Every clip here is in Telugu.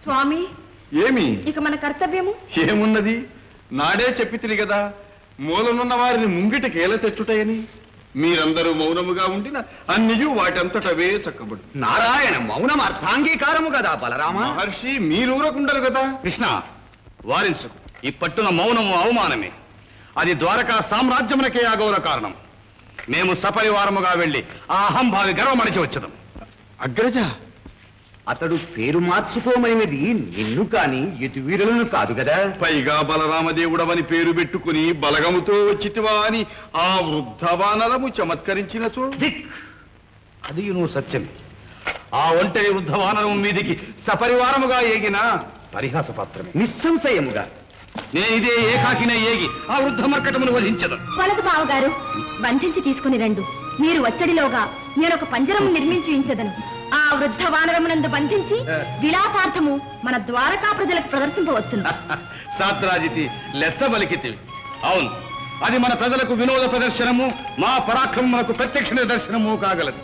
స్వామి ఏమి ఇక మన కర్తవ్యము ఏమున్నది నాడే చెప్పితిరి కదా మూలనున్న వారిని ముంగిట కేల తెచ్చుటయని మీరందరూ మౌనముగా ఉండిన అన్నియు వాటంతటవే చక్కబడు నారాయణ మౌనం అర్థాంగీకారము కదా బలరామ మహర్షి మీరూరకుండరు కదా కృష్ణ వారించు ఈ పట్టున మౌనము అవమానమే అది ద్వారకా సామ్రాజ్యమునకే ఆగౌర కారణం మేము సపరివారముగా వెళ్ళి ఆ అహంభావి గర్వమడిచి వచ్చదం అగ్రజ అతడు పేరు మార్చుకోమైనది నిన్ను కాని ఎటువీరులను కాదు కదా పైగా బలరామదేవుడవని పేరు పెట్టుకుని బలగముతో వచ్చితివా అని ఆ వృద్ధ వానరము చమత్కరించినచో దిక్ అది నువ్వు సత్యం ఆ ఒంటరి వృద్ధ వానరం మీదికి సపరివారముగా ఏగిన పరిహాస పాత్రమే నిస్సంశయముగా నేను ఇదే ఏకాకిన ఏగి ఆ వృద్ధ మర్కటమును వధించదు వలదు బావగారు బంధించి తీసుకుని రండు మీరు వచ్చడిలోగా నేను ఒక పంజరము నిర్మించి ఉంచదను ఆ వృద్ధ వానరమునందు బంధించి విలాపార్థము మన ద్వారకా ప్రజలకు ప్రదర్శింపవచ్చును సాత్రాజితి లెస్స బలికితివి అవును అది మన ప్రజలకు వినోద ప్రదర్శనము మా పరాక్రమములకు ప్రత్యక్ష నిదర్శనము కాగలదు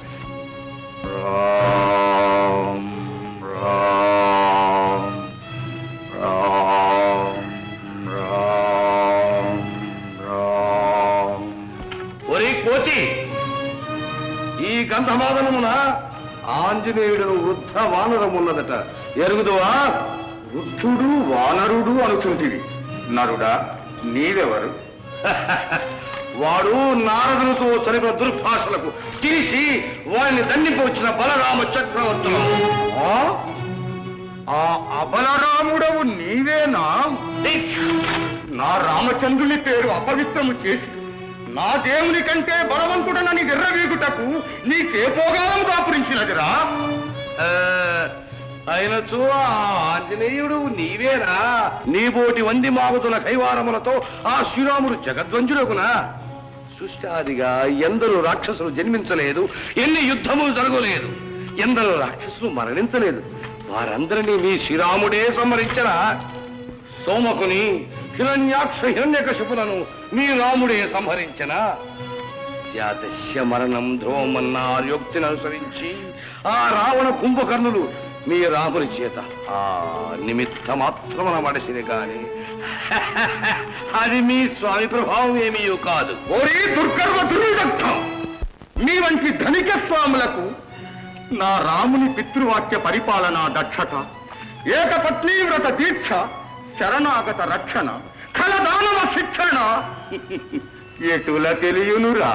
రామ్ రామ్ రామ్ రామ్ రామ్ ఒరే కోతి ఈ గంధమాదనమున ఆంజనేయుడు వృద్ధ వానరమున్నదట ఎరుగుదువా వృద్ధుడు వానరుడు అనుకుంటివి నరుడా నీవెవరు వాడు నారదులతో చనిపోయిన దుర్భాషలకు తీసి వారిని దండిపోవచ్చిన బలరామ చక్రవర్తులు ఆ? ఆ అబలరాముడవు నీవేనా నా రామచంద్రుని పేరు అపవిత్రము చేసి నా దేవుని కంటే బలవంతుడనని ఎర్రవీగుటకు నీకే పోగాలం కాపురించినదిరా ఆ, అయినచో ఆ ఆంజనేయుడు నీవేనా నీబోటి వంది మాగుతున్న కైవారములతో ఆ శ్రీరాముడు జగద్వంజుడకునా సృష్టాదిగా ఎందరో రాక్షసులు జన్మించలేదు ఎన్ని యుద్ధములు జరగలేదు ఎందరో రాక్షసులు మరణించలేదు వారందరినీ మీ శ్రీరాముడే సంహరించరా సోమకుని హిరణ్యాక్ష హిరణ్యకశిపులను మీ రాముడే సంహరించనా జాతస్య మరణం ధ్రువమన్న ఆర్యోక్తిని అనుసరించి ఆ రావణ కుంభకర్ణులు మీ రాముని చేత ఆ నిమిత్త మాత్రమున మడసిని కాని అది మీ స్వామి ప్రభావం ఏమీ కాదు ఓరి దుర్గర్వ దుర్విదగ్ధం మీ వంటి ధనిక స్వాములకు నా రాముని పితృవాక్య పరిపాలన దక్షత ఏకపత్నీ వ్రత దీక్ష శరణాగత రక్షణ ఖలదానవ శిక్షణ ఎటుల తెలియనురా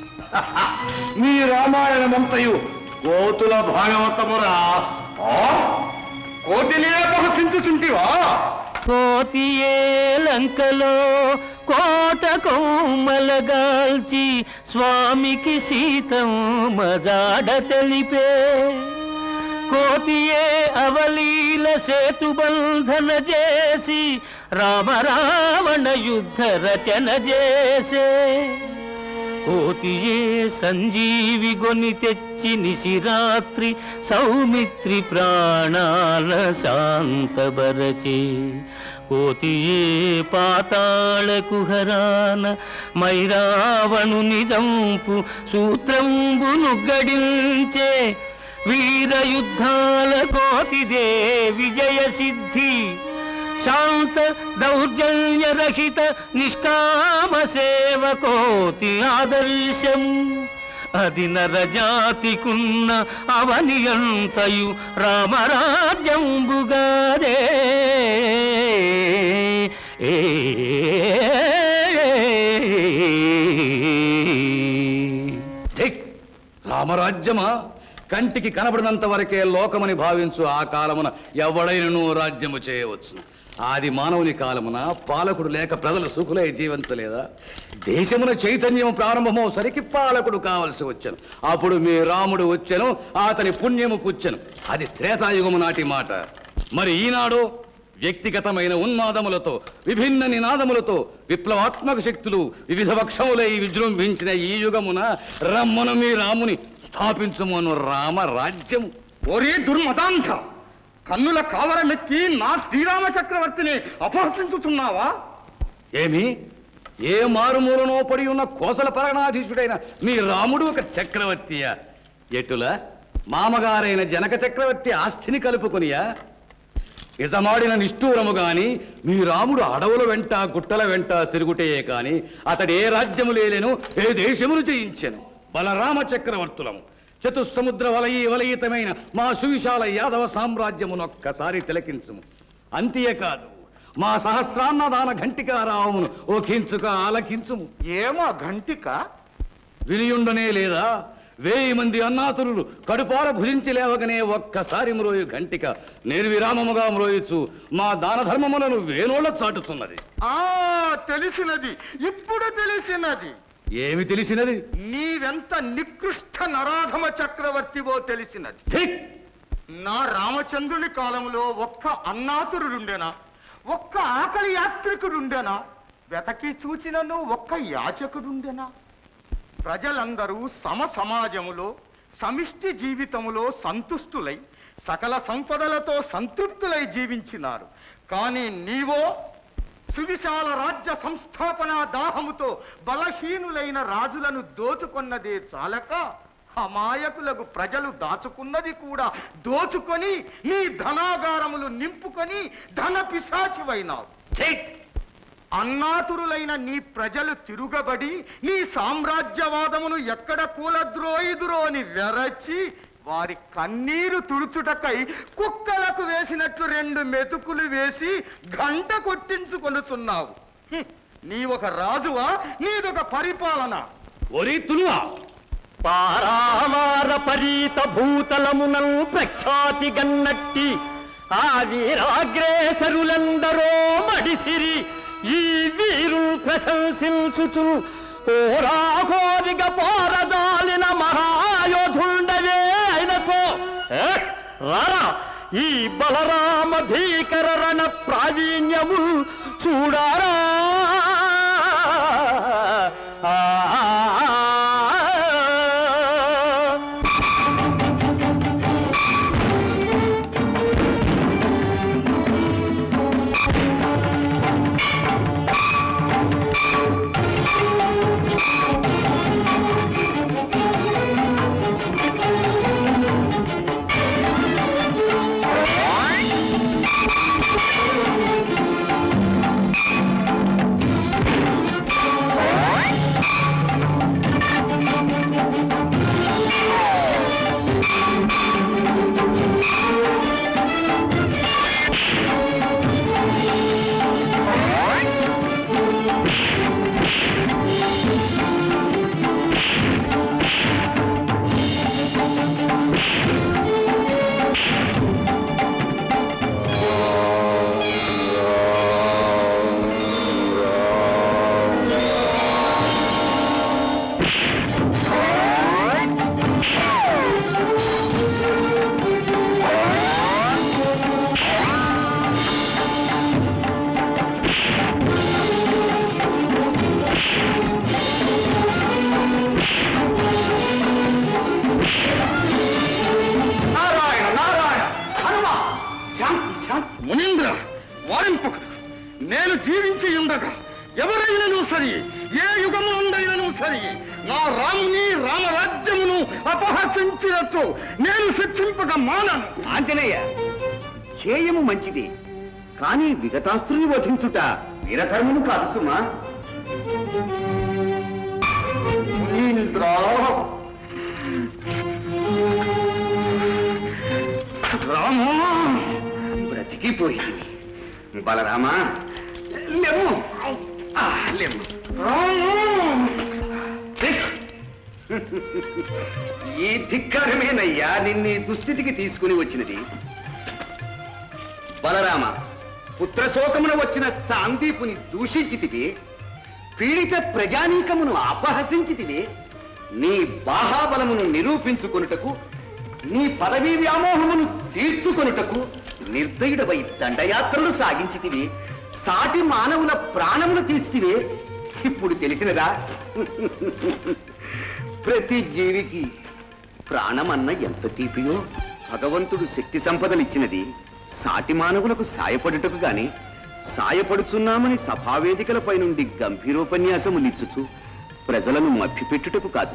మీ రామాయణమంతయు కోతుల భాగవతమురా ఆ? కోటినే అపహసించుచుంటివా కోతియే లంకలో కోట కోమలగాల్చి స్వామికి సీతం మజాడ తెలిపే కోతియే అవలీల సేతుబంధన చేసి రామరావణ యుద్ధ రచన చేసే కోతియే సంజీవి గొని తెచ్చి నిశిరాత్రి సౌమిత్రి ప్రాణాల శాంతబరచే కోతియే పాతాళ కుహరాన మైరావణు నిజంపు సూత్రంబును గడించే వీర యుద్ధాల కోతిదే విజయ సిద్ధి శాంత దౌర్జన్య రహిత నిష్కామ సేవకోతి ఆదర్శం అది నరజాతికున్న అవనియంతయు రామరాజ్యంబుగారే ఏ ధిక్! రామరాజ్యమా కంటికి కనబడినంత వరకే లోకమని భావించు ఆ కాలమున ఎవడైనను రాజ్యము చేయవచ్చు ఆది మానవుని కాలమున పాలకుడు లేక ప్రజలు సుఖులై జీవించలేదా దేశమున చైతన్యము ప్రారంభమో సరికి పాలకుడు కావలసి వచ్చను అప్పుడు మీ రాముడు వచ్చెను అతని పుణ్యము కూర్చెను అది త్రేతాయుగము నాటి మాట మరి ఈనాడు వ్యక్తిగతమైన ఉన్మాదములతో విభిన్న నినాదములతో విప్లవాత్మక శక్తులు వివిధ పక్షములై విజృంభించిన ఈ యుగమున రమ్మను మీ రాముని స్థాపించుమను రామ రాజ్యము ఒరే దుర్మదాంధ కన్నుల కావరమెక్కి నా శ్రీరామ చక్రవర్తిని అపహసించుతున్నావా ఏమి ఏ మారుమూలనో పడి ఉన్న కోసల పరగణాధీశుడైన మీ రాముడు ఒక చక్రవర్తియా ఎటుల మామగారైన జనక చక్రవర్తి ఆస్తిని కలుపుకొనియా ఇజమాడిన నిష్ఠూరము గాని మీ రాముడు అడవుల వెంట గుట్టల వెంట తిరుగుటయే కాని అతడు ఏ రాజ్యము లేలేను ఏ దేశమును జయించెను బలరామ చక్రవర్తులము చతుస్సముద్ర వలయీ వలయితమైన మా సువిశాల యాదవ సామ్రాజ్యమునొక్కసారి తిలకించుము అంతే కాదు మా సహస్రాన్నదాన ఘంటికారావమును ఓఖించుక ఆలకించుము ఏమో ఘంటిక వినియుండనే లేదా వేయి మంది అన్నాతురులు కడుపార భుజించి లేవగనే ఒక్కసారి మ్రోయు ఘంటిక నిర్విరామముగా మ్రోయచ్చు మా దాన ధర్మములను వేనోళ్ళ చాటుతున్నది ఆ తెలిసినది ఇప్పుడు తెలిసినది ఏమి తెలిసినది నీవెంత నికృష్ట నరాధమ చక్రవర్తివో తెలిసినది ధిక్! నా రామచంద్రుని కాలంలో ఒక్క అన్నాతురుడుండెనా ఒక్క ఆకలి యాత్రికుడుండెనా వెతకి చూచినను ఒక్క యాచకుడుండెనా ప్రజలందరూ సమ సమాజములో సమిష్టి జీవితములో సంతుష్టులై సకల సంపదలతో సంతృప్తులై జీవించినారు కానీ నీవో సువిశాల రాజ్య సంస్థాపన దాహముతో బలహీనులైన రాజులను దోచుకొన్నదే చాలక అమాయకులకు ప్రజలు దాచుకున్నది కూడా దోచుకొని నీ ధనాగారములు నింపుకొని ధన పిశాచివైనావు ధిక్! అన్నాతురులైన నీ ప్రజలు తిరుగబడి నీ సామ్రాజ్యవాదమును ఎక్కడ కూలద్రోయిదురో అని వెరచి వారి కన్నీరు తుడుచుటకై కుక్కలకు వేసినట్లు రెండు మెతుకులు వేసి గంట కొట్టించుకొనుచున్నావు హ్మ్. నీ ఒక రాజువా నీదొక పరిపాలన ఒరి తులువా పారామార పరీత భూతలమునను ప్రఖ్యాతి గన్నట్టి ఆ వీరాగ్రేసరులందరో మడిసిరి ఈ వీరు ప్రశంసించుచు ఓరాకోరిగ పోరదాలిన మహాయోధుండవే అయినతో ఏ, రారా ఈ బలరామ భీకర రణ ప్రావీణ్యము చూడారా ఆ నారాయణ నారాయణ హనుమ శాంతి శాంతి మునీంద్ర వారింపకుడు నేను జీవించి ఉండగా ఎవరైనను సరి ఏ యుగముందైనను సరి నా రాముని రామరాజ్యమును అపహసించినట్టు నేను శిక్షింపక మానను ఆంజనేయ చేయము మంచిది కానీ విగతాస్తుని వధించుట వీరధర్మము కాదు సుమా మునీంద్ర రామా బ్రతికిపోయింది బలరామా లేము ఆ, లేము ధిక్! ఈ ధిక్కారమేనయ్యా నిన్ను ఈ దుస్థితికి తీసుకుని వచ్చినది బలరామ పుత్రశోకమున వచ్చిన సాందీపుని దూషించితివి పీడిత ప్రజానీకమును అపహసించితివి నీ బాహాబలమును నిరూపించుకొనుటకు నీ పదవీ వ్యామోహమును తీర్చుకొనుటకు నిర్దయుడవై దండయాత్రలు సాగించితివి సాటి మానవుల ప్రాణములు తీస్తివే ఇప్పుడు తెలిసినదా ప్రతి జీవికి ప్రాణమన్న ఎంత తీపియో భగవంతుడు శక్తి సంపదలిచ్చినది సాటి మానవులకు సాయపడుటకు గాని సాయపడుచున్నామని సభావేదికలపై నుండి గంభీరోపన్యాసములిచ్చుచు ప్రజలను మభ్యపెట్టుటకు కాదు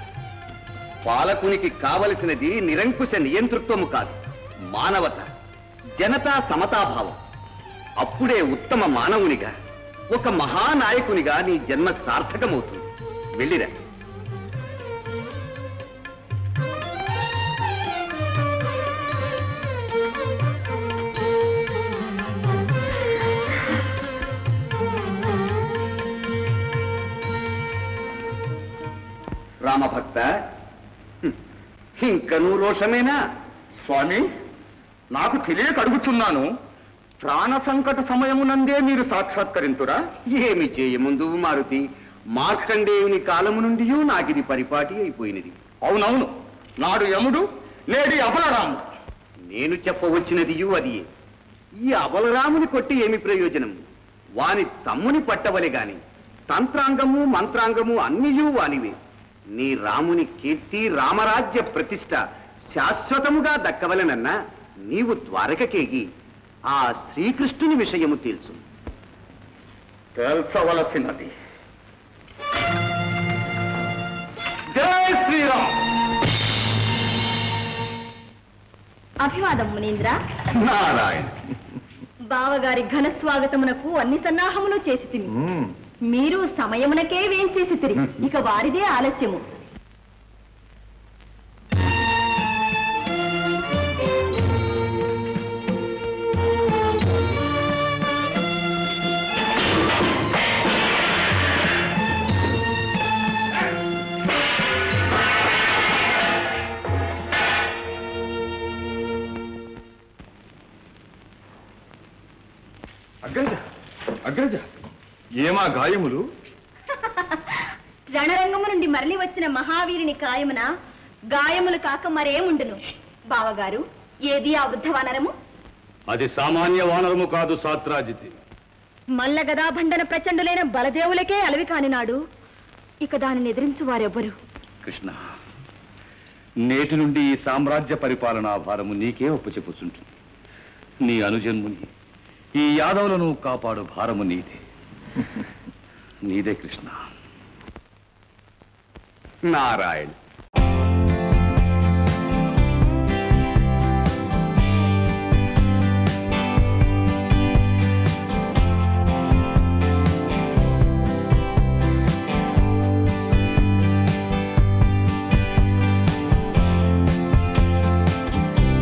పాలకునికి కావలసినది నిరంకుశ నియంతృత్వము కాదు మానవత జనతా సమతాభావం అప్పుడే ఉత్తమ మానవునిగా ఒక మహానాయకునిగా నీ జన్మ సార్థకమవుతుంది వెళ్ళిరా రామభక్త హ్మ్. ఇంక నువ్వు రోషమేనా స్వామి నాకు తెలియక అడుగుచున్నాను ప్రాణ సంకట సమయమునందే మీరు సాక్షాత్కరింతురా ఏమి చేయముందు మారుతి మార్కండేయుని కాలము నుండి నాకిది పరిపాటి అయిపోయినది అవునవును నాడు యముడు నేడి అపలరాముడు నేను చెప్పవచ్చినది అది ఈ అబలరాముని కొట్టి ఏమి ప్రయోజనం వాని తమ్ముని పట్టవలె గాని తంత్రాంగము మంత్రాంగము అన్నియూ వానివే నీ రాముని కీర్తి రామరాజ్య ప్రతిష్ట శాశ్వతముగా దక్కవలెనన్నా నీవు ద్వారకకేగి ఆ శ్రీకృష్ణుని విషయము తెలుసు తేల్చవలసినది జై శ్రీరామ్ అభివాదం మునీంద్ర నారాయణ బావగారి ఘన స్వాగతమునకు అన్ని సన్నాహములు చేసి తిని మీరు సమయమునకే వేంచేసి తిరిగి ఇక వారిదే ఆలస్యము అగ్రజ అగ్రజ ఏమా గాయములు రణరంగము నుండి మరలి వచ్చిన మహావీరుని కాయమున గాయములు కాక మరేముండును బావగారు ఏది ఆ వృద్ధవానరము అది సామాన్య వానరము కాదు సాత్రాజితి మల్ల గదాభండన ప్రచండులైన బలదేవులకే అలవి కానినాడు ఇక దానిని ఎదిరించు వారెవ్వరు కృష్ణ నేటి నుండి ఈ సామ్రాజ్య పరిపాలనా భారము నీకే ఒప్పుచెప్పుచుంటుంది నీ అనుజన్ముని ఈ యాదవులను కాపాడు భారము నీదే నీదే కృష్ణ నారాయణ